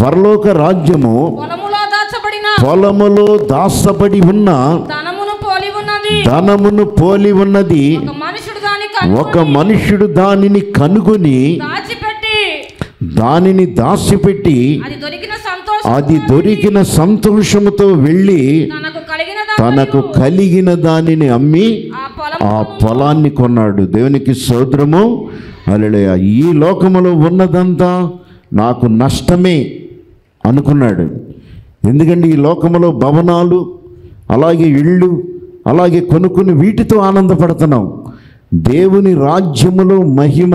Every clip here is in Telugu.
పరలోక రాజ్యము పొలములో దాచబడిన పొలములో దాసపడి ఉన్న ధనమును పోలి ఉన్నది ధనమును పోలి ఉన్నది ఒక మనుషుడు దాన్ని ఒక కనుగొని మనుష్యుడు దానిని కనుగొని దాచిపెట్టి దానిని దాచిపెట్టి అది దొరికిన సంతోషం అది దొరికిన సంతోషముతో వెళ్ళి తనకు కలిగిన తనకు కలిగిన దానిని అమ్మి ఆ పొలం ఆ పొలాన్ని కొన్నాడు దేవునికి సోదరము అలెలుయా ఈ లోకములో ఉన్నదంతా నాకు నష్టమే అనుకున్నాడు ఎందుకంటే ఈ లోకములో భవనాలు అలాగే ఇళ్ళు అలాగే కొనుక్కుని వీటితో ఆనందపడుతున్నాం దేవుని రాజ్యములో మహిమ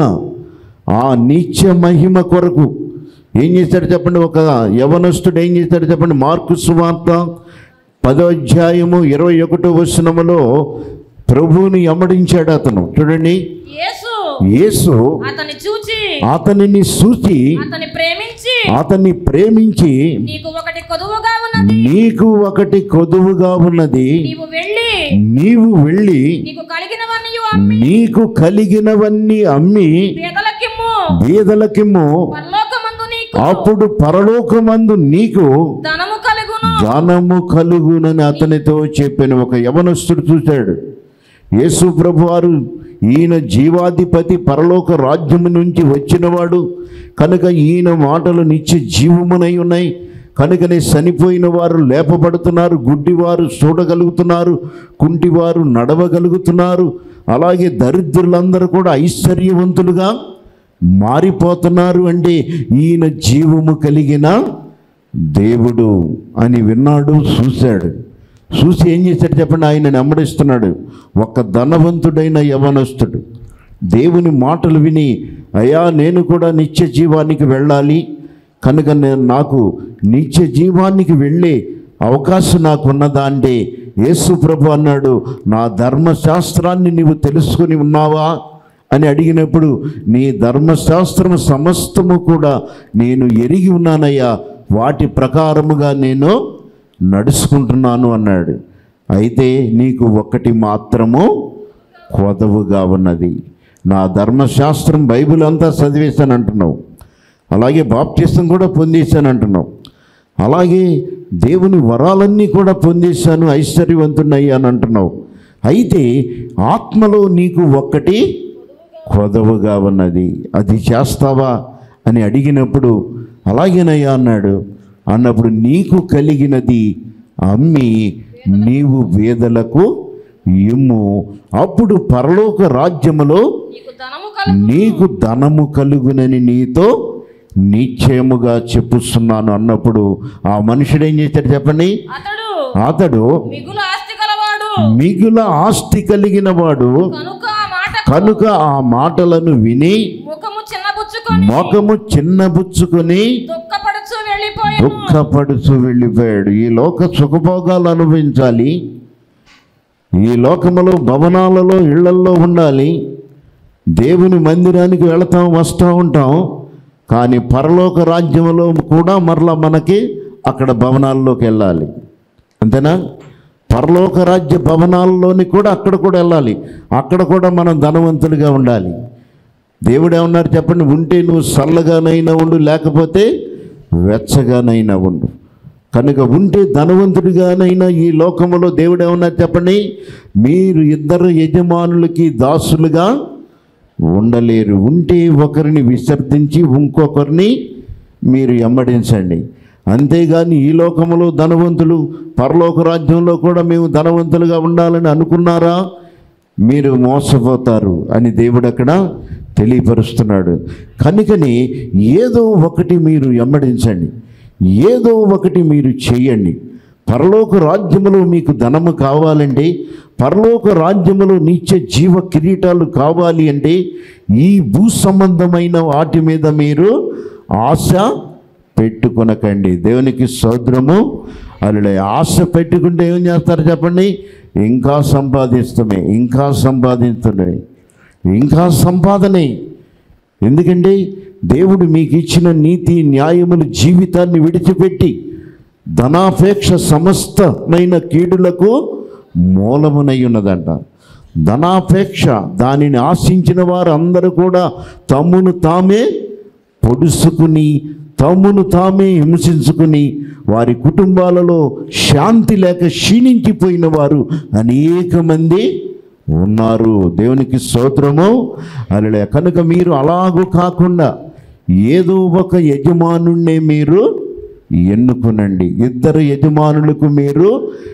ఆ నిత్య మహిమ కొరకు ఏం చేశాడు చెప్పండి ఒక యవనస్తుడు ఏం చేశాడు చెప్పండి మార్కు సువార్త పదో అధ్యాయము ఇరవై ఒకటో వచనములో ప్రభువుని ఎమ్మడించాడు అతను చూడండి యేసు యేసు అతన్ని చూచి అతనిని చూచి అతన్ని ప్రేమించి అతన్ని ప్రేమించి నీకు ఒకటి కొదువుగా ఉన్నది నీకు ఒకటి కొదువుగా ఉన్నది నీవు వెళ్ళి నీవు వెళ్ళి నీకు కలిగినవన్నీ అమ్మి నీకు కలిగినవన్నీ అమ్మి పేదలకిమ్ము బీదలకిమ్ము పరలోకమందు నీకు అప్పుడు పరలోకమందు నీకు ధనము కలుగును ధనము కలుగునని అతనితో చెప్పిన ఒక యవనస్తుడు చూశాడు యేసు ప్రభు వారు ఈయన జీవాధిపతి పరలోక రాజ్యము నుంచి వచ్చినవాడు కనుక ఈయన మాటలు నిత్య జీవమునై ఉన్నాయి కనుకనే చనిపోయిన వారు లేపబడుతున్నారు గుడ్డివారు చూడగలుగుతున్నారు కుంటివారు నడవగలుగుతున్నారు అలాగే దరిద్రులందరూ కూడా ఐశ్వర్యవంతులుగా మారిపోతున్నారు అంటే ఈయన జీవము కలిగిన దేవుడు అని విన్నాడు చూశాడు చూసి ఏం చేశాడు చెప్పండి ఆయన నెమ్మడిస్తున్నాడు ఒక ధనవంతుడైన యవనస్తుడు దేవుని మాటలు విని అయ్యా నేను కూడా నిత్య జీవానికి వెళ్ళాలి కనుక నేను నాకు నిత్య జీవానికి వెళ్ళే అవకాశం నాకు ఉన్నదా అంటే యేసు ప్రభు అన్నాడు నా ధర్మశాస్త్రాన్ని నీవు తెలుసుకొని ఉన్నావా అని అడిగినప్పుడు నీ ధర్మశాస్త్రము సమస్తము కూడా నేను ఎరిగి ఉన్నానయ్యా వాటి ప్రకారముగా నేను నడుచుకుంటున్నాను అన్నాడు అయితే నీకు ఒకటి మాత్రము కొదవుగా ఉన్నది నా ధర్మశాస్త్రం బైబిల్ అంతా చదివేశాను అంటున్నావు అలాగే బాప్టిస్తం కూడా పొందేశాను అంటున్నావు అలాగే దేవుని వరాలన్నీ కూడా పొందేశాను ఐశ్వర్యవంతున్నయ్యాను అంటున్నావు అయితే ఆత్మలో నీకు ఒక్కటి కొదవుగా ఉన్నది అది చేస్తావా అని అడిగినప్పుడు అలాగేనయ్యా అన్నాడు అన్నప్పుడు నీకు కలిగినది అమ్మి నీవు వేదలకు ఇమ్ము అప్పుడు పరలోక రాజ్యములో నీకు ధనము కలుగు నీకు ధనము కలుగునని నీతో నిశ్చయముగా చెప్పుస్తున్నాను అన్నప్పుడు ఆ మనుషుడు ఏం చేశాడు చెప్పండి అతడు అతడు మిగులు ఆస్తి గలవాడు మిగుల ఆస్తి కలిగిన వాడు కనుక ఆ మాట కనుక ఆ మాటలను విని ముఖము చిన్నబుచ్చుకొని మొఖము చిన్నబుచ్చుకొని దుఃఖపడుచు వెళ్ళిపోయి దుఃఖపడుచు వెళ్ళిపోయాడు ఈ లోక సుఖభోగాలు అనుభవించాలి ఈ లోకములో భవనాలలో ఇళ్లల్లో ఉండాలి దేవుని మందిరానికి వెళతాం వస్తూ ఉంటాం కానీ పరలోక రాజ్యంలో కూడా మరలా మనకి అక్కడ భవనాల్లోకి వెళ్ళాలి అంతేనా పరలోక రాజ్య భవనాల్లోని కూడా అక్కడ కూడా వెళ్ళాలి అక్కడ కూడా మనం ధనవంతులుగా ఉండాలి దేవుడు ఏమన్నారు చెప్పండి ఉంటే నువ్వు చల్లగానైనా ఉండు లేకపోతే వెచ్చగానైనా ఉండు కనుక ఉంటే ధనవంతుడిగానైనా ఈ లోకములో దేవుడు ఏమన్నారు చెప్పండి మీరు ఇద్దరు యజమానులకి దాసులుగా ఉండలేరు ఉంటే ఒకరిని విసర్జించి ఇంకొకరిని మీరు ఎమ్మడించండి అంతేగాని ఈ లోకములో ధనవంతులు పరలోక రాజ్యంలో కూడా మేము ధనవంతులుగా ఉండాలని అనుకున్నారా మీరు మోసపోతారు అని దేవుడు అక్కడ తెలియపరుస్తున్నాడు కనుకని ఏదో ఒకటి మీరు ఎమ్మడించండి ఏదో ఒకటి మీరు చేయండి పరలోక రాజ్యములో మీకు ధనము కావాలంటే పరలోక రాజ్యములో నిత్య జీవ కిరీటాలు కావాలి అంటే ఈ భూ సంబంధమైన వాటి మీద మీరు ఆశ పెట్టుకొనకండి దేవునికి సోద్రము అలా ఆశ పెట్టుకుంటే ఏం చేస్తారు చెప్పండి ఇంకా సంపాదిస్తామే ఇంకా సంపాదిస్తమే ఇంకా సంపాదనే ఎందుకంటే దేవుడు మీకు ఇచ్చిన నీతి న్యాయములు జీవితాన్ని విడిచిపెట్టి ధనాపేక్ష సమస్తమైన కీడులకు మూలమునై ఉన్నదంట ధనాపేక్ష దానిని ఆశించిన వారు అందరూ కూడా తమ్మును తామే పొడుసుకుని తమ్మును తామే హింసించుకుని వారి కుటుంబాలలో శాంతి లేక క్షీణించిపోయిన వారు అనేక మంది ఉన్నారు దేవునికి స్తోత్రము అలా కనుక మీరు అలాగూ కాకుండా ఏదో ఒక యజమానుణ్ణే మీరు ఎన్నుకునండి ఇద్దరు యజమానులకు మీరు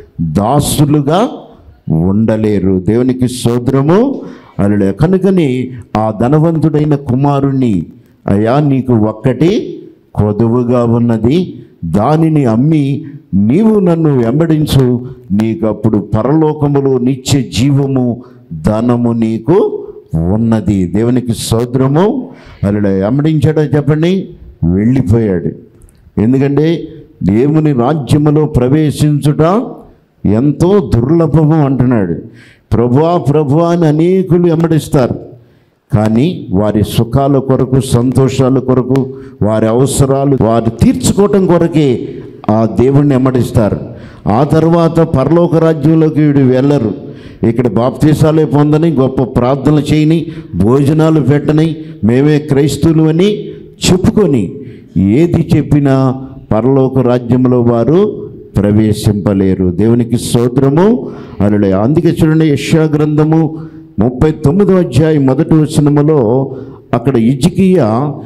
దాసులుగా ఉండలేరు దేవునికి స్తోత్రము అలా కనుకని ఆ ధనవంతుడైన కుమారుణ్ణి అయ్యా నీకు ఒక్కటి కొదువుగా ఉన్నది దానిని అమ్మి నీవు నన్ను వెంబడించు నీకు అప్పుడు పరలోకములో నిత్య జీవము ధనము నీకు ఉన్నది దేవునికి సోదరము అలా వెంబడించాడో చెప్పండి వెళ్ళిపోయాడు ఎందుకంటే దేవుని రాజ్యములో ప్రవేశించుట ఎంతో దుర్లభము అంటున్నాడు ప్రభువా ప్రభువా అని అనేకులు వెంబడిస్తారు కానీ వారి సుఖాల కొరకు సంతోషాల కొరకు వారి అవసరాలు వారు తీర్చుకోవటం కొరకే ఆ దేవుణ్ణి వెంబడిస్తారు ఆ తర్వాత పరలోక రాజ్యంలోకి వీడు వెళ్ళరు ఇక్కడ బాప్తీసాలే పొందని గొప్ప ప్రార్థనలు చేయని భోజనాలు పెట్టని మేమే క్రైస్తువులు అని చెప్పుకొని ఏది చెప్పినా పరలోక రాజ్యంలో వారు ప్రవేశింపలేరు దేవునికి స్తోత్రము అలా అందుకే చూడండి యశా గ్రంథము ముప్పై తొమ్మిదో అధ్యాయం మొదటి వచనములో అక్కడ ఇజికియా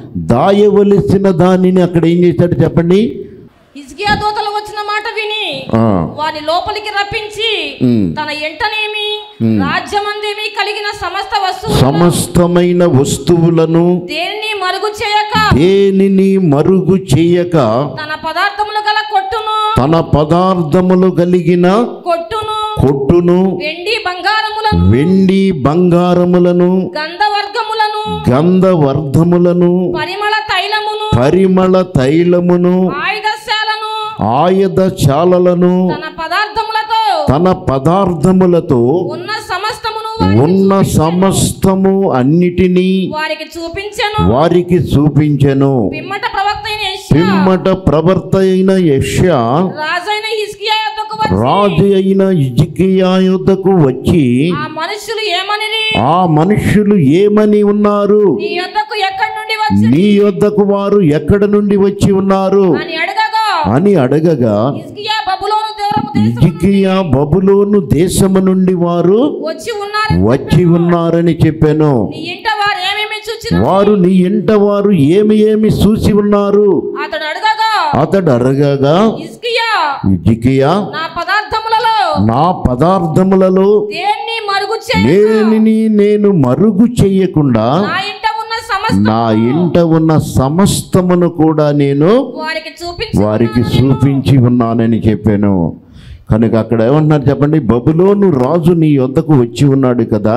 దాయవలసిన దానిని అక్కడ ఏం చేశాడు చెప్పండి హిజ్కియా దూతలు వచ్చిన మాట విని ఆ, వారి లోపలికి రప్పించి ఉమ్. తన ఎంటనేమి రాజ్యమందేమి కలిగిన సమస్త వస్తువు సమస్తమైన వస్తువులను దేనిని మరుగు చేయక దేనిని మరుగు చేయక తన పదార్థములు గల కొట్టును తన పదార్థములు కలిగిన కొట్టును కొట్టును వెండి బంగారములను వెండి బంగారములను గంధవర్గములను గంధవర్ధములను పరిమళ తైలమును పరిమళ తైలమును ఆయుధశాలను ఆయుధ చాలలను తన పదార్థములతో తన పదార్థములతో ఉన్న సమస్తమును వారికి ఉన్న సమస్తము అన్నిటినీ వారికి చూపించెను వారికి చూపించెను పిమ్మట ప్రవక్త అయిన యెషయా పిమ్మట ప్రవర్త అయిన యెషయా రాజైన హిజ్కియా యొద్దకు వచ్చి రాజు అయిన ఇజికియా యుద్ధకు వచ్చి ఆ మనుషులు ఏమనిరి ఆ మనుష్యులు ఏమని ఉన్నారు నీ యొద్దకు ఎక్కడి నుండి వచ్చి నీ యొద్దకు వారు ఎక్కడ నుండి వచ్చి ఉన్నారు అని అడగగా అని అడగగా హిజ్కియా బబులోను దూరము దేశం ఇజికియా బబులోను దేశము నుండి వారు వచ్చి ఉన్నారు వచ్చి ఉన్నారని చెప్పాను నీ ఇంట వారు ఏమేమి చూచిన వారు నీ ఇంట వారు ఏమి ఏమి చూసి ఉన్నారు అతడు అడగగా అతడు అడగగా హిజ్కియా ఇజికియా నా పదార్థములలో నా పదార్థములలో దేన్ని మరుగు చేయ దేనిని నేను మరుగు చెయ్యకుండా నా ఇంట ఉన్న సమస్త నా ఇంట ఉన్న సమస్తమును కూడా నేను వారికి చూపించి వారికి చూపించి ఉన్నానని చెప్పాను కనుక అక్కడ ఏమంటున్నారు చెప్పండి బబులోను రాజు నీ వద్దకు వచ్చి ఉన్నాడు కదా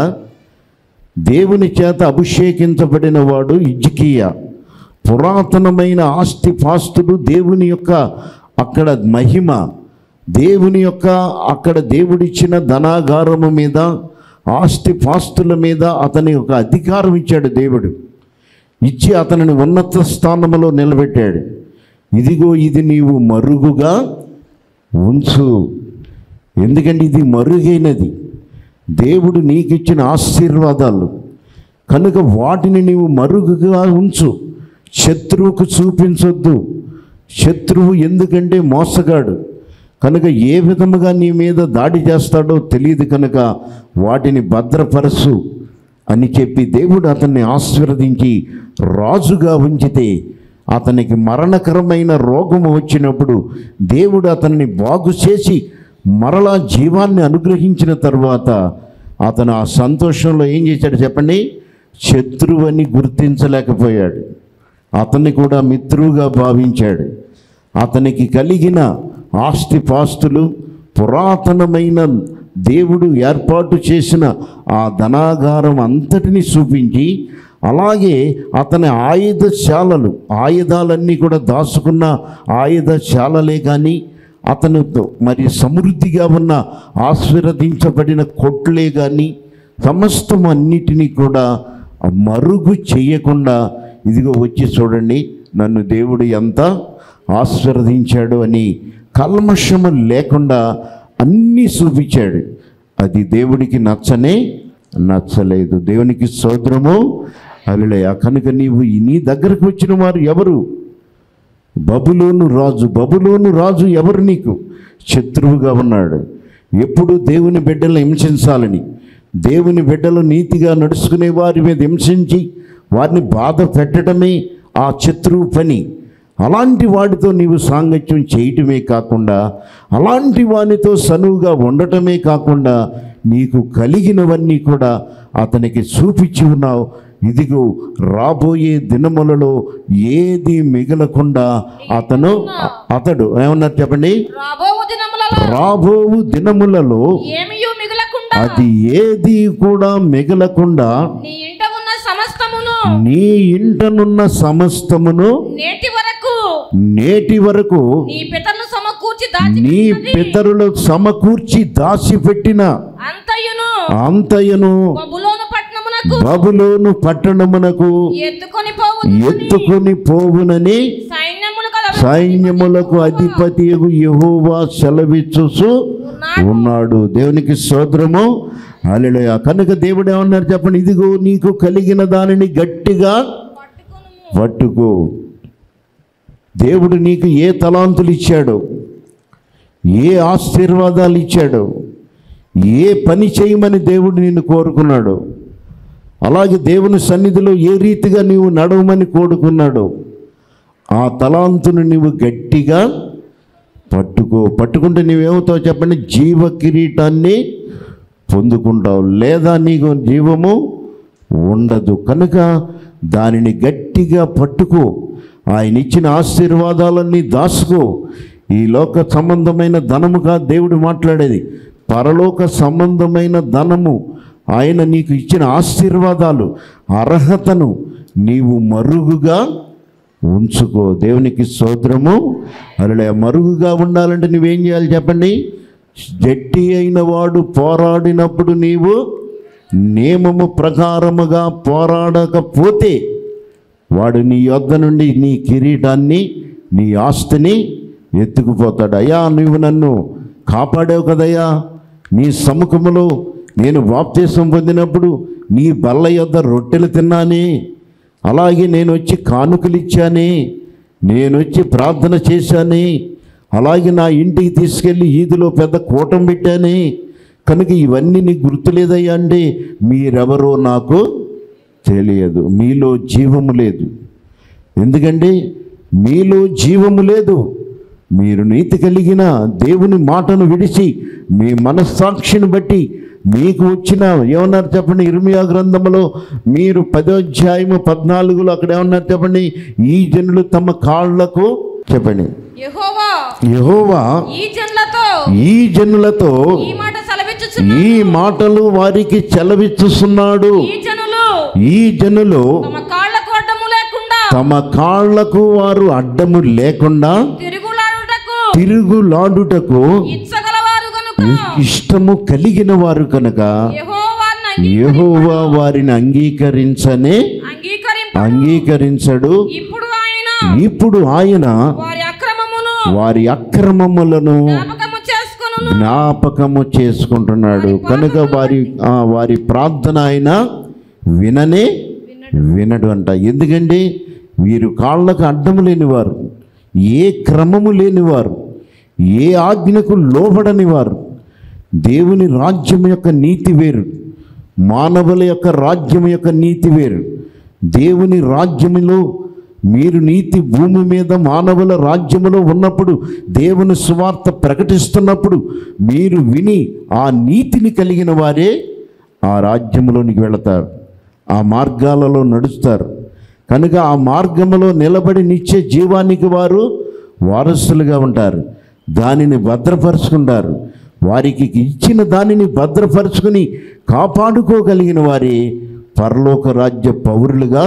దేవుని చేత అభిషేకించబడిన వాడు ఇజ్కియా పురాతనమైన ఆస్తి పాస్తులు దేవుని యొక్క అక్కడ మహిమ దేవుని యొక్క అక్కడ దేవుడిచ్చిన ధనాగారము మీద ఆస్తి పాస్తుల మీద అతని ఒక అధికారం ఇచ్చాడు దేవుడు ఇచ్చి అతనిని ఉన్నత స్థానములో నిలబెట్టాడు ఇదిగో ఇది నీవు మరుగుగా ఉంచు ఎందుకంటే ఇది మరుగైనది దేవుడు నీకు ఇచ్చిన ఆశీర్వాదాలు కనుక వాటిని నీవు మరుగుగా ఉంచు శత్రువుకు చూపించొద్దు శత్రువు ఎందుకంటే మోసగాడు కనుక ఏ విధముగా నీ మీద దాడి చేస్తాడో తెలియదు కనుక వాటిని భద్రపరచు అని చెప్పి దేవుడు అతన్ని ఆశీర్వదించి రాజుగా ఉంచితే అతనికి మరణకరమైన రోగము వచ్చినప్పుడు దేవుడు అతన్ని బాగు చేసి మరలా జీవాన్ని అనుగ్రహించిన తర్వాత అతను ఆ సంతోషంలో ఏం చేశాడు చెప్పండి శత్రువని గుర్తించలేకపోయాడు అతన్ని కూడా మిత్రువుగా భావించాడు అతనికి కలిగిన ఆస్తిపాస్తులు పురాతనమైన దేవుడు ఏర్పాటు చేసిన ఆ ధనాగారం అంతటిని చూపించి అలాగే అతని ఆయుధశాలలు ఆయుధాలన్నీ కూడా దాచుకున్న ఆయుధశాలలే కానీ అతను మరి సమృద్ధిగా ఉన్న ఆశీర్వదించబడిన కొట్లే కానీ సమస్తం అన్నిటినీ కూడా మరుగు చేయకుండా ఇదిగో వచ్చి చూడండి నన్ను దేవుడు ఎంత ఆశీర్వదించాడు అని కల్మషము లేకుండా అన్నీ చూపించాడు అది దేవుడికి నచ్చనే నచ్చలేదు దేవునికి సోదరము అలలయ కనుక నీవు నీ దగ్గరకు వచ్చిన వారు ఎవరు బబులోను రాజు బబులోను రాజు ఎవరు నీకు శత్రువుగా ఉన్నాడు ఎప్పుడు దేవుని బిడ్డలను హింసించాలని దేవుని బిడ్డలు నీతిగా నడుచుకునే వారి మీద హింసించి వారిని బాధ పెట్టడమే ఆ శత్రువు పని అలాంటి వాడితో నీవు సాంగత్యం చేయటమే కాకుండా అలాంటి వానితో సనువుగా ఉండటమే కాకుండా నీకు కలిగినవన్నీ కూడా అతనికి చూపించి ఉన్నావు ఇదిగో రాబోయే దినములలో ఏది మిగలకుండా అతను అతడు ఏమన్నారు చెప్పండి రాబో దినములలో రాబోవు దినములలో ఏమియు మిగలకుండా అది ఏది కూడా మిగలకుండా నీ ఇంట ఉన్న సమస్తమును నీ ఇంటనున్న సమస్తమును నేటి వరకు నేటి వరకు నీ పితరులు సమకూర్చి దాచి నీ పితరులు సమకూర్చి దాచిపెట్టిన అంతయును అంతయను బబులోను పట్టణమునకు బబులోను పట్టణమునకు ఎత్తుకొని పోవు ఎత్తుకొని పోవునని సైన్యములు కదా సైన్యములకు అధిపతి యెహోవా సెలవిచ్చుసు ఉన్నాడు దేవునికి స్తోత్రము హల్లెలూయా కనుక దేవుడు ఏమన్నారు చెప్పండి ఇదిగో నీకు కలిగిన దానిని గట్టిగా పట్టుకో దేవుడు నీకు ఏ తలాంతులు ఇచ్చాడు ఏ ఆశీర్వాదాలు ఇచ్చాడు ఏ పని చేయమని దేవుడు నిన్ను కోరుకున్నాడు అలాగే దేవుని సన్నిధిలో ఏ రీతిగా నీవు నడవమని కోరుకున్నాడు ఆ తలాంతును నీవు గట్టిగా పట్టుకో పట్టుకుంటే నీవేమవుతావు చెప్పండి జీవ కిరీటాన్ని పొందుకుంటావు లేదా నీకు జీవము ఉండదు కనుక దానిని గట్టిగా పట్టుకో ఆయన ఇచ్చిన ఆశీర్వాదాలన్నీ దాసుకో ఈ లోక సంబంధమైన ధనముగా దేవుడు మాట్లాడేది పరలోక సంబంధమైన ధనము ఆయన నీకు ఇచ్చిన ఆశీర్వాదాలు అర్హతను నీవు మరుగుగా ఉంచుకో దేవునికి స్తోత్రము అలా మరుగుగా ఉండాలంటే నువ్వేం చేయాలి చెప్పండి జట్టి అయిన వాడు పోరాడినప్పుడు నీవు నియమము ప్రకారముగా పోరాడకపోతే వాడు నీ యొద్ద నుండి నీ కిరీటాన్ని నీ ఆస్తిని ఎత్తుకుపోతాడు అయ్యా నువ్వు నన్ను కాపాడావు కదయ్యా నీ సముఖములో నేను బాప్తీసం పొందినప్పుడు నీ బల్ల యొద్ద రొట్టెలు తిన్నానే అలాగే నేను వచ్చి కానుకలు ఇచ్చానే నేను వచ్చి ప్రార్థన చేశానే అలాగే నా ఇంటికి తీసుకెళ్ళి ఈదిలో పెద్ద కూటం పెట్టానే కనుక ఇవన్నీ నీకు గుర్తులేదయ్యా అంటే మీరెవరో నాకు తెలియదు మీలో జీవము లేదు ఎందుకంటే మీలో జీవము లేదు మీరు నీతి కలిగిన దేవుని మాటను విడిచి మీ మనస్సాక్షిని బట్టి మీకు వచ్చిన ఏమన్నారు చెప్పండి ఇర్మియా గ్రంథంలో మీరు పదోధ్యాయము పద్నాలుగులో అక్కడ ఏమన్నారు చెప్పండి ఈ జనులు తమ కాళ్ళకు చెప్పండి యెహోవా యెహోవా ఈ జనులతో ఈ జనులతో ఈ మాట సెలవిచ్చుచున్న ఈ మాటలు వారికి చెలవిచ్చుస్తున్నాడు ఈ జనులు ఈ జనులు తమ కాళ్ళకు అడ్డము లేకుండా తమ కాళ్లకు వారు అడ్డము లేకుండా తిరుగులాడుటకు తిరుగులాడుటకు ఇచ్చగలవారు గనుక ఇష్టము కలిగిన వారు కనుక యెహోవాను యెహోవా వారిని అంగీకరించనే అంగీకరింప అంగీకరించడు ఇప్పుడు ఆయన ఇప్పుడు ఆయన వారి అక్రమమును వారి అక్రమములను జ్ఞాపకము చేసుకొనును జ్ఞాపకము చేసుకుంటున్నాడు కనుక వారి ఆ, వారి ప్రార్థన ఆయన విననే వినడు అంట ఎందుకంటే వీరు కాళ్ళకు అడ్డము లేనివారు ఏ క్రమము లేనివారు ఏ ఆజ్ఞకు లోబడని వారు దేవుని రాజ్యం యొక్క నీతి వేరు మానవుల యొక్క రాజ్యం యొక్క నీతి వేరు దేవుని రాజ్యములో మీరు నీతి భూమి మీద మానవుల రాజ్యములో ఉన్నప్పుడు దేవుని సువార్త ప్రకటిస్తున్నప్పుడు మీరు విని ఆ నీతిని కలిగిన వారే ఆ రాజ్యములోనికి వెళతారు ఆ మార్గాలలో నడుస్తారు కనుక ఆ మార్గములో నిలబడి నిత్య జీవానికి వారు వారసులుగా ఉంటారు దానిని భద్రపరుచుకుంటారు వారికి ఇచ్చిన దానిని భద్రపరుచుకుని కాపాడుకోగలిగిన వారే పరలోక రాజ్య పౌరులుగా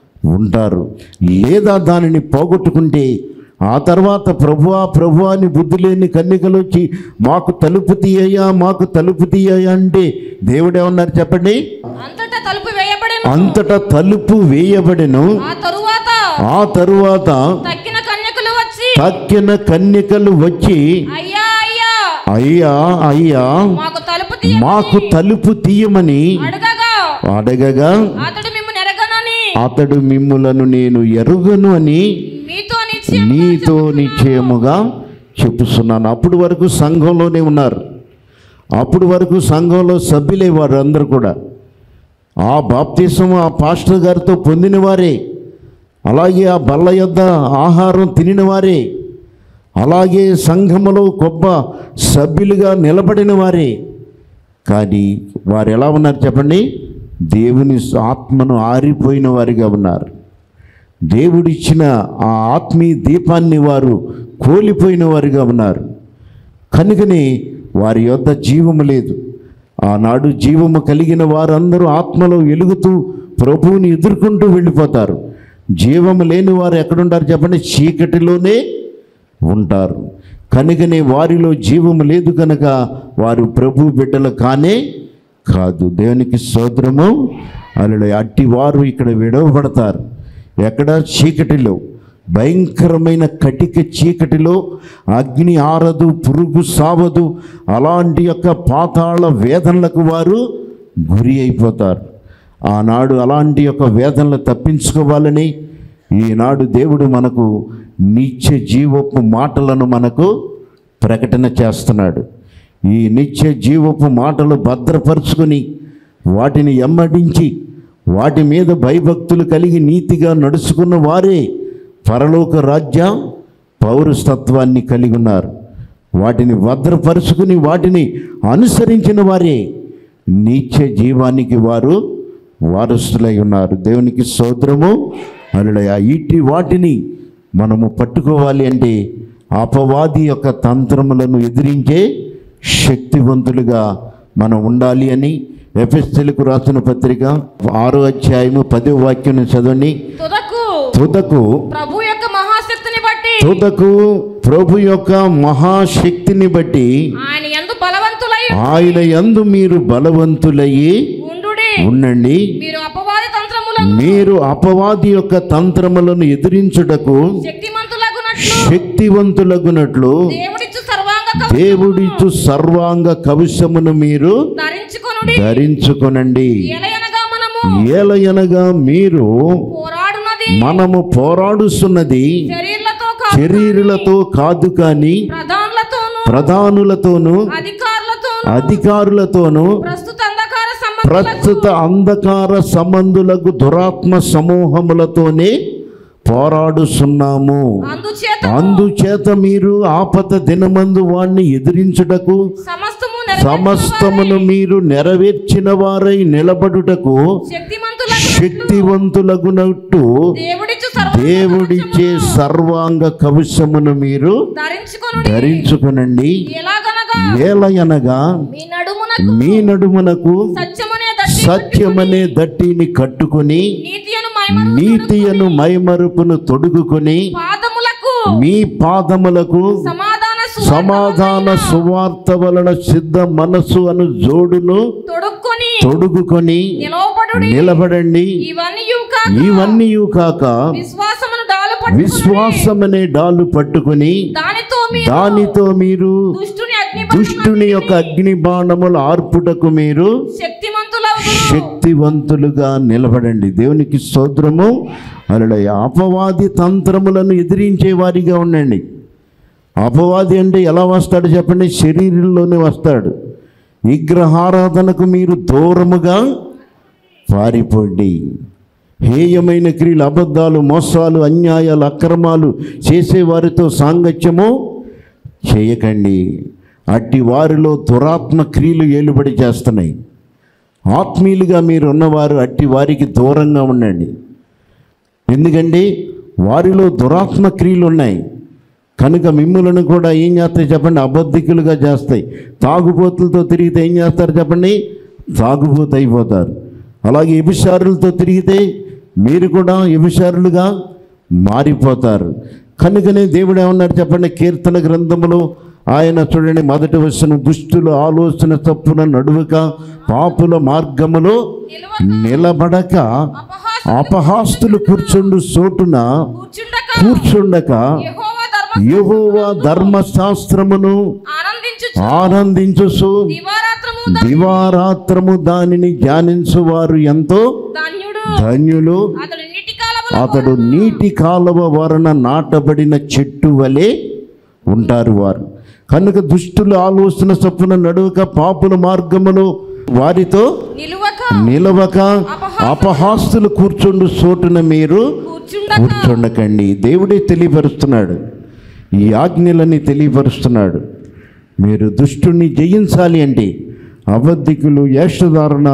ఉంటారు లేదా దానిని పోగొట్టుకుంటే ఆ తర్వాత ప్రభువా ప్రభువా అని బుద్ధి లేని కన్నికలు వచ్చి మాకు తలుపు తీయ్యా మాకు తలుపు తీయ్యా అంటే దేవుడు ఏమన్నారు చెప్పండి అంతటా తలుపు వేయబడెను అంతటా తలుపు వేయబడెను ఆ తరువాత ఆ తరువాత తక్కిన కన్యకులు వచ్చి తక్కిన కన్యకలు వచ్చి అయ్యా అయ్యా అయ్యా అయ్యా మాకు తలుపు తీయ మాకు తలుపు తీయమని అడగగా అడగగా అతడు మిమ్ము నెరగనని అతడు మిమ్ములను నేను ఎరుగను అని మీతో నీ నిశ్చయం నీతో నిశ్చయముగా చెప్పుస్తున్నాను అప్పుడు వరకు సంఘంలోనే ఉన్నారు అప్పుడు వరకు సంఘంలో సభ్యులే వారు అందరూ కూడా ఆ బాప్తీసం ఆ పాస్టర్ గారితో పొందిన వారే అలాగే ఆ బల్ల యొద్ద ఆహారం తినిన వారే అలాగే సంఘములో గొప్ప సభ్యులుగా నిలబడిన వారే కానీ వారు ఎలా ఉన్నారు చెప్పండి దేవుని ఆత్మను ఆరిపోయిన వారిగా ఉన్నారు దేవుడిచ్చిన ఆ ఆత్మీయ దీపాన్ని వారు కోల్పోయిన వారిగా ఉన్నారు కనుకనే వారి యొద్ద జీవము లేదు ఆనాడు జీవము కలిగిన వారందరూ ఆత్మలో వెలుగుతూ ప్రభువుని ఎదుర్కొంటూ వెళ్ళిపోతారు జీవము లేని వారు ఎక్కడుంటారు చెప్పండి చీకటిలోనే ఉంటారు కనుకనే వారిలో జీవము లేదు కనుక వారు ప్రభు బిడ్డలు కానే కాదు దేవునికి స్తోత్రము అలా అట్టి వారు ఇక్కడ విడవబడతారు ఎక్కడ చీకటిలో భయంకరమైన కటిక చీకటిలో అగ్ని ఆరదు పురుగు సావదు అలాంటి యొక్క పాతాళ వేదనలకు వారు గురి అయిపోతారు ఆనాడు అలాంటి యొక్క వేదనలు తప్పించుకోవాలని ఈనాడు దేవుడు మనకు నిత్య జీవపు మాటలను మనకు ప్రకటన చేస్తున్నాడు ఈ నిత్య జీవపు మాటలు భద్రపరుచుకొని వాటిని ఎమ్మడించి వాటి మీద భయభక్తులు కలిగి నీతిగా నడుచుకున్న వారే పరలోక రాజ్య పౌరస్తత్వాన్ని కలిగి ఉన్నారు వాటిని భద్రపరుచుకుని వాటిని అనుసరించిన వారే నిత్య జీవానికి వారు వారసులై ఉన్నారు దేవునికి సోదరము అలా ఇట్టి వాటిని మనము పట్టుకోవాలి అంటే అపవాది యొక్క తంత్రములను ఎదిరించే శక్తివంతులుగా మనం ఉండాలి అని ఎఫ్ఎస్ఎల్కు రాసిన పత్రిక ఆరో అధ్యాయము పదో వాక్యం చదవండి తుదకు తుదకు ప్రభు యొక్క మహాశక్తిని బట్టి తుదకు ప్రభు యొక్క మహాశక్తిని బట్టి ఆయన ఎందు బలవంతులై ఆయన యందు మీరు బలవంతులయ్యి ఉండుడి ఉండండి మీరు అపవాది తంత్రములను మీరు అపవాది యొక్క తంత్రములను ఎదిరించుటకు శక్తిమంతులగునట్లు శక్తివంతులగునట్లు దేవుడిచ్చు సర్వాంగ కవచమును దేవుడిచ్చు సర్వాంగ కవచమును మీరు ధరించుకొనుడి ధరించుకొనండి ఎలయనగా మనము ఏలయనగా మీరు పోరాడునది మనము పోరాడుస్తున్నది శరీరులతో కాదు శరీరులతో కాదు కానీ ప్రధానులతోనూ ప్రధానులతోనూ అధికారులతోనూ అధికారులతోనూ ప్రస్తుత అంధకార సంబంధులకు ప్రస్తుత అంధకార సంబంధులకు దురాత్మ సమూహములతోనే పోరాడుతున్నాము అందుచేత అందుచేత మీరు ఆపద దినమందు వాణ్ణి ఎదిరించుటకు సమస్తము సమస్తమును మీరు నెరవేర్చిన వారై నిలబడుటకు శక్తిమంతులకు శక్తివంతులగునట్టు దేవుడిచ్చు సర్వ దేవుడిచ్చే సర్వాంగ కవచమును మీరు ధరించుకొనుడి ధరించుకునండి ఎలాగనగా ఏలయనగా మీ నడుమునకు మీ నడుమునకు సత్యమనే దట్టి సత్యమనే దట్టిని కట్టుకొని నీతి అను మైమరు నీతియను మైమరుపును తొడుగుకొని పాదములకు మీ పాదములకు సమాధాన సువార్త సమాధాన సువార్త వలన సిద్ధ మనస్సు అను జోడును తొడుక్కొని తొడుగుకొని నిలవబడుడి నిలబడండి ఇవన్నీ కాక ఇవన్నీ కాక విశ్వాసమును డాలు పట్టు విశ్వాసమనే డాలు పట్టుకొని దానితో మీరు దానితో మీరు దుష్టుని అగ్ని దుష్టుని యొక్క అగ్ని బాణములు ఆర్పుటకు మీరు శక్తిమంతులవుదురు శక్తివంతులుగా నిలబడండి దేవునికి స్తోత్రము అలా అపవాది తంత్రములను ఎదిరించే వారిగా ఉండండి అపవాది అంటే ఎలా వస్తాడు చెప్పండి శరీరంలోనే వస్తాడు విగ్రహారాధనకు మీరు దూరముగా పారిపోండి హేయమైన క్రియలు అబద్ధాలు మోసాలు అన్యాయాలు అక్రమాలు చేసేవారితో సాంగత్యము చేయకండి అట్టి వారిలో దురాత్మ క్రియలు ఏలుబడి చేస్తున్నాయి ఆత్మీయులుగా మీరు ఉన్నవారు అట్టి వారికి దూరంగా ఉండండి ఎందుకంటే వారిలో దురాత్మ క్రియలు ఉన్నాయి కనుక మిమ్ములను కూడా ఏం చేస్తాయి చెప్పండి అబద్ధికులుగా చేస్తాయి తాగుబోతులతో తిరిగితే ఏం చేస్తారు చెప్పండి తాగుబోతు అయిపోతారు అలాగే ఎబిషారులతో తిరిగితే మీరు కూడా ఎబిషారులుగా మారిపోతారు కనుకనే దేవుడు ఏమన్నారు చెప్పండి కీర్తన గ్రంథములో ఆయన చూడండి మొదటి వచ్చిన దుష్టుల ఆలోచన తప్పున నడువక పాపుల మార్గములో నిలబడక అపహాస్య అపహాస్తులు కూర్చుండు చోటున కూర్చుండక కూర్చుండక యెహోవా ధర్మ యెహోవా ధర్మశాస్త్రమును ఆనందించు ఆనందించుసు దివారాత్రము దివారాత్రము దానిని ధ్యానించువారు ఎంతో ధన్యుడు ధన్యులు అతడు నీటి కాలవ అతడు నీటి కాలువ వరణ నాటబడిన చెట్టు వలె ఉంటారు వారు కనుక దుష్టుల ఆలోచన చొప్పున నడువక పాపుల మార్గములో వారితో నిలువక నిలవక అపహాస్తులు కూర్చుండు చోటున మీరు కూర్చుండక కూర్చుండకండి దేవుడే తెలియపరుస్తున్నాడు ఈ ఆజ్ఞలని తెలియపరుస్తున్నాడు మీరు దుష్టుని జయించాలి అంటే అబద్ధికులు వేషధారణ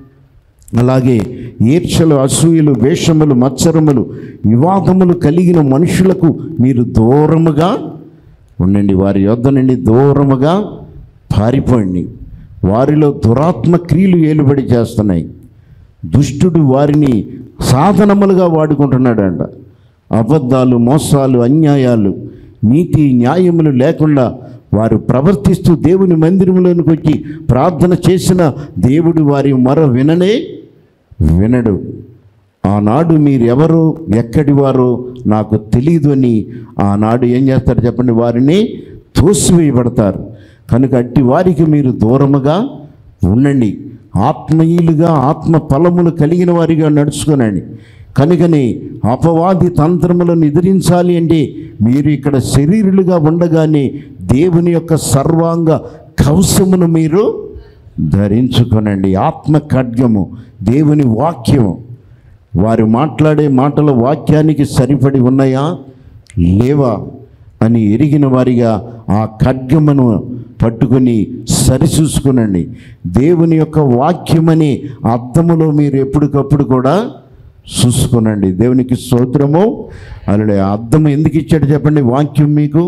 అలాగే ఈర్షలు అసూయలు వేషములు మత్సరములు వివాదములు కలిగిన మనుషులకు మీరు దూరముగా ఉండండి వారి యొద్ద నుండి దూరముగా పారిపోండి వారిలో దురాత్మ క్రియలు ఏలుబడి చేస్తున్నాయి దుష్టుడు వారిని సాధనములుగా వాడుకుంటున్నాడంట అబద్ధాలు మోసాలు అన్యాయాలు నీతి న్యాయములు లేకుండా వారు ప్రవర్తిస్తూ దేవుని మందిరంలోనికి వచ్చి ప్రార్థన చేసిన దేవుడు వారి మొర విననే వినడు ఆనాడు మీరెవరు ఎక్కడి వారో నాకు తెలియదు అని ఆనాడు ఏం చేస్తారు చెప్పండి వారిని తోసివేయబడతారు కనుక అట్టి వారికి మీరు దూరముగా ఉండండి ఆత్మీయులుగా ఆత్మ ఫలములు కలిగిన వారిగా నడుచుకోనండి కనుకని అపవాది తంత్రములను ఎదిరించాలి అంటే మీరు ఇక్కడ శరీరులుగా ఉండగానే దేవుని యొక్క సర్వాంగ కవసమును మీరు ధరించుకొనండి ఆత్మ ఖడ్గము దేవుని వాక్యము వారు మాట్లాడే మాటల వాక్యానికి సరిపడి ఉన్నాయా లేవా అని ఎరిగిన వారిగా ఆ ఖడ్గమును పట్టుకొని సరిచూసుకునండి దేవుని యొక్క వాక్యమని అర్థములో మీరు ఎప్పటికప్పుడు కూడా చూసుకునండి దేవునికి స్తోత్రము అలా అర్థం ఎందుకు ఇచ్చాడు చెప్పండి వాక్యం మీకు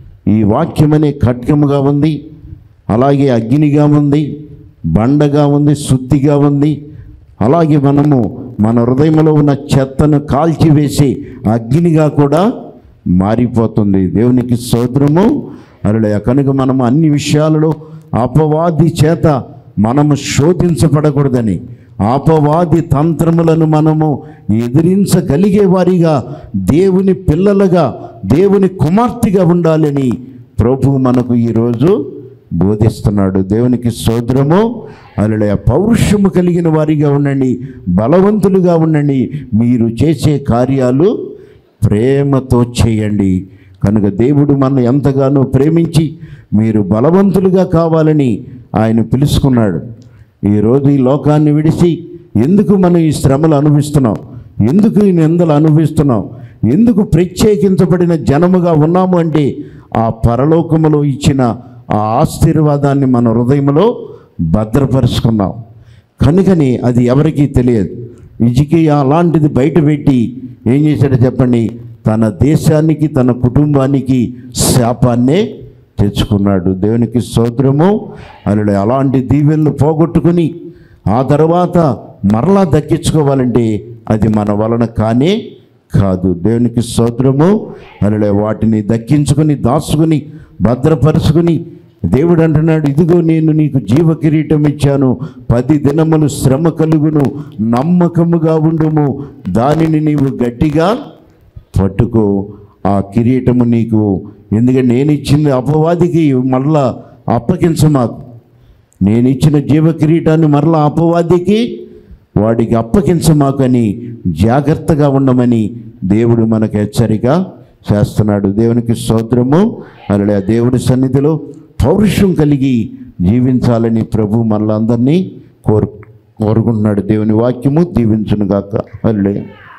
ఈ వాక్యం అనే ఖడ్గముగా ఉంది అలాగే అగ్నిగా ఉంది బండగా ఉంది శుద్ధిగా ఉంది అలాగే మనము మన హృదయంలో ఉన్న చెత్తను కాల్చివేసి అగ్నిగా కూడా మారిపోతుంది దేవునికి స్తోత్రము అలా కనుక మనము అన్ని విషయాలలో అపవాది చేత మనము శోధించబడకూడదని అపవాది తంత్రములను మనము ఎదిరించగలిగే వారిగా దేవుని పిల్లలుగా దేవుని కుమార్తెగా ఉండాలని ప్రభు మనకు ఈరోజు బోధిస్తున్నాడు దేవునికి సోదరము అలా పౌరుషము కలిగిన వారిగా ఉండండి బలవంతులుగా ఉండండి మీరు చేసే కార్యాలు ప్రేమతో చేయండి కనుక దేవుడు మన ఎంతగానో ప్రేమించి మీరు బలవంతులుగా కావాలని ఆయన పిలుచుకున్నాడు ఈరోజు ఈ లోకాన్ని విడిచి ఎందుకు మనం ఈ శ్రమలు అనుభవిస్తున్నాం ఎందుకు ఈ నిందలు అనుభవిస్తున్నాం ఎందుకు ప్రత్యేకించబడిన జనముగా ఉన్నాము అంటే ఆ పరలోకములో ఇచ్చిన ఆ ఆశీర్వాదాన్ని మన హృదయంలో భద్రపరుచుకున్నాం కనుకని అది ఎవరికీ తెలియదు ఇజికి అలాంటిది బయట పెట్టి ఏం చేశాడో చెప్పండి తన దేశానికి తన కుటుంబానికి శాపాన్నే తెచ్చుకున్నాడు దేవునికి స్తోత్రము అలా అలాంటి దీవెనలు పోగొట్టుకుని ఆ తర్వాత మరలా దక్కించుకోవాలంటే అది మన వలన కానే కాదు దేవునికి స్తోత్రము అలా వాటిని దక్కించుకొని దాచుకుని భద్రపరుచుకుని దేవుడు అంటున్నాడు ఇదిగో నేను నీకు జీవ కిరీటం ఇచ్చాను పది దినములు శ్రమ కలుగును నమ్మకముగా ఉండుము దానిని నీవు గట్టిగా పట్టుకో ఆ కిరీటము నీకు ఎందుకంటే నేను ఇచ్చింది అపవాదికి మరలా అప్పగించమాకు నేను ఇచ్చిన జీవ కిరీటాన్ని మరలా అపవాదికి వాడికి అప్పగించమాకని జాగ్రత్తగా ఉండమని దేవుడు మనకు హెచ్చరిక చేస్తున్నాడు దేవునికి స్తోత్రము అలా దేవుడి సన్నిధిలో పౌరుషం కలిగి జీవించాలని ప్రభు మనలందరినీ కోరు కోరుకుంటున్నాడు దేవుని వాక్యము దీవించునుగాక అల్లుడే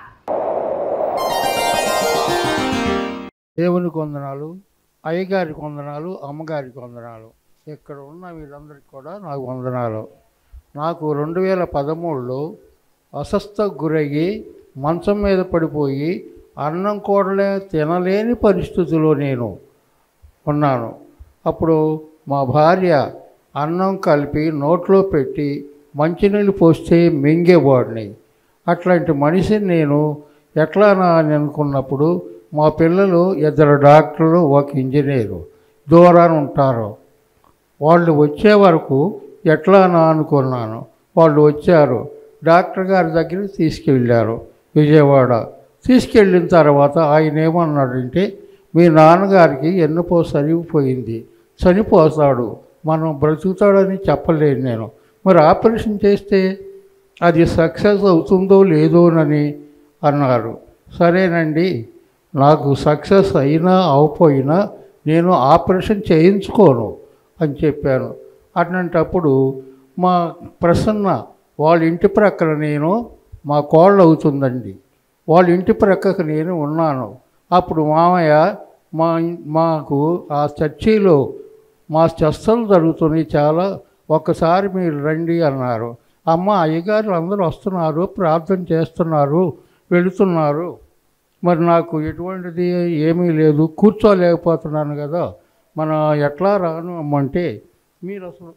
దేవునికి వందనాలు అయ్యగారికి వందనాలు అమ్మగారికి వందనాలు ఇక్కడ ఉన్న వీళ్ళందరికీ కూడా నాకు వందనాలు నాకు రెండు వేల పదమూడులో అస్వస్థకు గురయ్యి మంచం మీద పడిపోయి అన్నం కూడలే తినలేని పరిస్థితిలో నేను ఉన్నాను అప్పుడు మా భార్య అన్నం కలిపి నోట్లో పెట్టి మంచినీళ్ళు పోస్తే మింగేవాడిని అట్లాంటి మనిషిని నేను ఎట్లానా అని అనుకున్నప్పుడు మా పిల్లలు ఇద్దరు డాక్టర్లు ఒక ఇంజనీరు దూరాన్ని ఉంటారు వాళ్ళు వచ్చే వరకు ఎట్లానా అనుకున్నాను వాళ్ళు వచ్చారు డాక్టర్ గారి దగ్గరికి తీసుకెళ్ళారు విజయవాడ తీసుకెళ్ళిన తర్వాత ఆయన ఏమన్నాడంటే మీ నాన్నగారికి ఎన్నుపో సరిగిపోయింది చనిపోతాడు మనం బ్రతుకుతాడని చెప్పలేను నేను మరి ఆపరేషన్ చేస్తే అది సక్సెస్ అవుతుందో లేదోనని అన్నారు సరేనండి నాకు సక్సెస్ అయినా అవపోయినా నేను ఆపరేషన్ చేయించుకోను అని చెప్పాను అట్లాంటప్పుడు మా ప్రసన్న వాళ్ళ ఇంటి ప్రక్కన నేను మా కోళ్ళు అవుతుందండి వాళ్ళ ఇంటి ప్రక్కకు నేను ఉన్నాను అప్పుడు మామయ్య మా ఇన్- మాకు ఆ చర్చిలో మా చర్చలు జరుగుతున్నాయి చాలా ఒక్కసారి మీరు రండి అన్నారు అమ్మ అయ్యగారు అందరూ వస్తున్నారు ప్రార్థన చేస్తున్నారు వెళుతున్నారు మరి నాకు ఎటువంటిది ఏమీ లేదు కూర్చోలేకపోతున్నాను కదా మన ఎట్లా రాను అమ్మంటే మీరు అసలు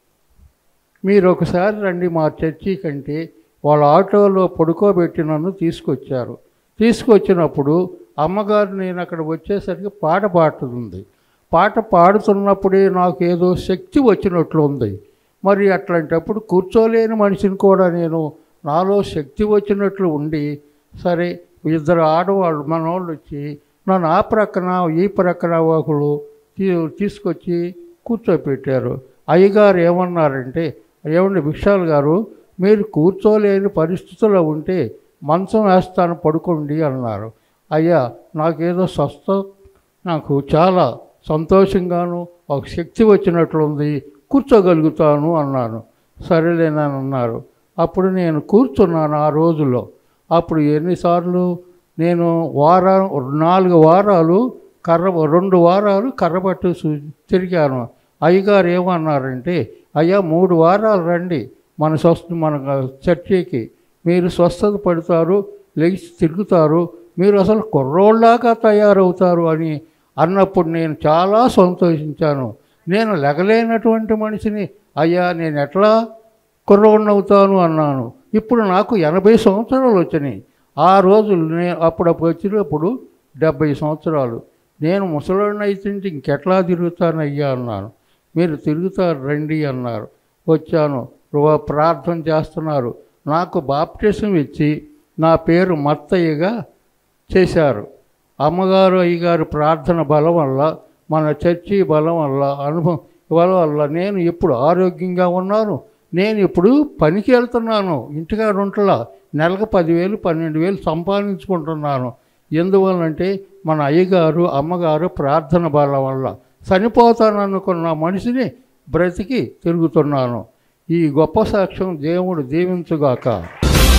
మీరు ఒకసారి రండి మా చర్చి కంటే వాళ్ళ ఆటోలో పడుకోబెట్టి నన్ను తీసుకొచ్చారు తీసుకొచ్చినప్పుడు అమ్మగారు నేను అక్కడ వచ్చేసరికి పాట పాడుతుంది పాట పాడుతున్నప్పుడే నాకు ఏదో శక్తి వచ్చినట్లు ఉంది మరి అట్లాంటప్పుడు కూర్చోలేని మనిషిని కూడా నేను నాలో శక్తి వచ్చినట్లు ఉండి సరే ఇద్దరు ఆడవాళ్ళు మనోళ్ళు వచ్చి నన్ను ఆ ప్రక్కన ఈ ప్రక్కన ఒకరు తీ- తీసుకొచ్చి కూర్చోపెట్టారు అయ్యగారు ఏమన్నారంటే ఏమండి విశాల్ గారు మీరు కూర్చోలేని పరిస్థితుల్లో ఉంటే మంచం వేస్తాను పడుకోండి అన్నారు అయ్యా నాకేదో స్వస్థ నాకు చాలా సంతోషంగాను ఒక శక్తి వచ్చినట్లుంది కూర్చోగలుగుతాను అన్నాను సరేలేనని అన్నారు అప్పుడు నేను కూర్చున్నాను ఆ రోజులో అప్పుడు ఎన్నిసార్లు నేను వారం నాలుగు వారాలు కర్ర రెండు వారాలు కర్రబట్టు సు- తిరిగాను అయ్యగారు ఏమన్నారంటే అయ్యా మూడు వారాలు రండి మన స్వస్థ మన చర్చికి మీరు స్వస్థత పడతారు లేచి తిరుగుతారు మీరు అసలు కుర్రోళ్ళలాగా తయారవుతారు అని అన్నప్పుడు నేను చాలా సంతోషించాను నేను లెగలేనటువంటి మనిషిని అయ్యా నేను ఎట్లా కుర్రవుతాను అన్నాను ఇప్పుడు నాకు ఎనభై సంవత్సరాలు వచ్చినాయి ఆ రోజులు నేను అప్పుడప్పుడు వచ్చినప్పుడు డెబ్భై సంవత్సరాలు నేను ముసలోడిని అయితే ఇంకెట్లా తిరుగుతానయ్యా అన్నాను మీరు తిరుగుతారు రండి అన్నారు వచ్చాను రువ- ప్రార్థన చేస్తున్నారు నాకు బాప్టిజం ఇచ్చి నా పేరు మత్తయ్యగా చేశారు అమ్మగారు అయ్యగారు ప్రార్థన బలం వల్ల మన చర్చి బలం వల్ల అనుభవం బలం వల్ల నేను ఇప్పుడు ఆరోగ్యంగా ఉన్నాను నేను ఇప్పుడు పనికి వెళ్తున్నాను ఇంటికాడ ఉంటలా నెలకు పదివేలు పన్నెండు వేలు సంపాదించుకుంటున్నాను ఎందువల్లంటే మన అయ్యగారు అమ్మగారు ప్రార్థన బలం వల్ల చనిపోతాననుకున్న మనిషిని బ్రతికి తిరుగుతున్నాను ఈ గొప్ప సాక్ష్యం దేవుడు దీవించుగాక